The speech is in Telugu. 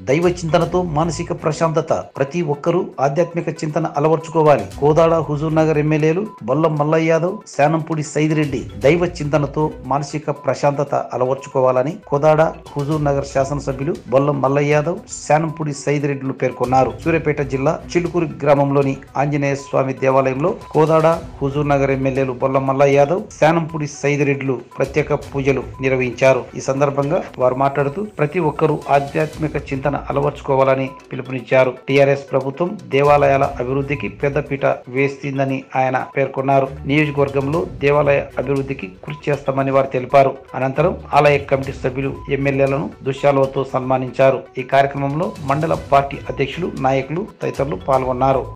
దైవ చింతనతో మానసిక ప్రశాంతత ప్రతి ఒక్కరూ ఆధ్యాత్మిక చింతన అలవర్చుకోవాలి కోదాడ హుజూర్ నగర్ ఎమ్మెల్యేలు బొల్లం మల్లయ్య యాదవ్ శానంపూడి సైదిరెడ్డి దైవ చింతనతో మానసిక ప్రశాంతత అలవర్చుకోవాలని కోదాడ హుజూర్ నగర్ శాసనసభ్యులు బొల్లం మల్లయ్య యాదవ్ శానంపూడి సైదిరెడ్డిలు పేర్కొన్నారు సూర్యాపేట జిల్లా చిలుకూరు గ్రామంలోని ఆంజనేయ స్వామి దేవాలయంలో కోదాడ హుజూర్ నగర్ ఎమ్మెల్యేలు బొల్లం మల్లయ్య యాదవ్ శానంపూడి సైదిరెడ్డిలు ప్రత్యేక పూజలు నిర్వహించారు ఈ సందర్భంగా వారు మాట్లాడుతూ ప్రతి ఒక్కరూ ఆధ్యాత్మిక చింతన అలవర్చుకోవాలని పిలుపునిచ్చారు టిఆర్ఎస్ ప్రభుత్వం దేవాలయాల అభివృద్ధికి పెద్దపీట వేస్తుందని ఆయన పేర్కొన్నారు నియోజకవర్గంలో దేవాలయ అభివృద్ధికి కృషి చేస్తామని వారు తెలిపారు అనంతరం ఆలయ కమిటీ సభ్యులు ఎమ్మెల్యేలను దుశ్శాలతో సన్మానించారు ఈ కార్యక్రమంలో మండల పార్టీ అధ్యక్షులు నాయకులు తదితరులు పాల్గొన్నారు